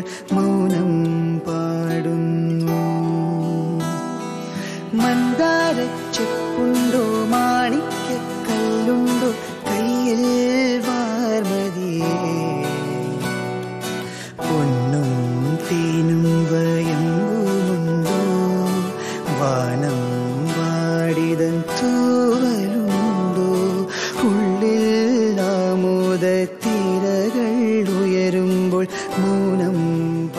മൗനം പാടുന്നു മന്ദാരച്ചെപ്പുണ്ടോ മാണിക്യക്കല്ലുണ്ടോ കയ്യിൽ വാർമതിയേ പൊന്നും തേനും വയമ്പുമുണ്ടോ വാനം വാടിതൻ തൂവലുണ്ടോ ഉള്ളിൽ ആമോദ തിരകൾ ഉയരുമ്പോൾ മൗനം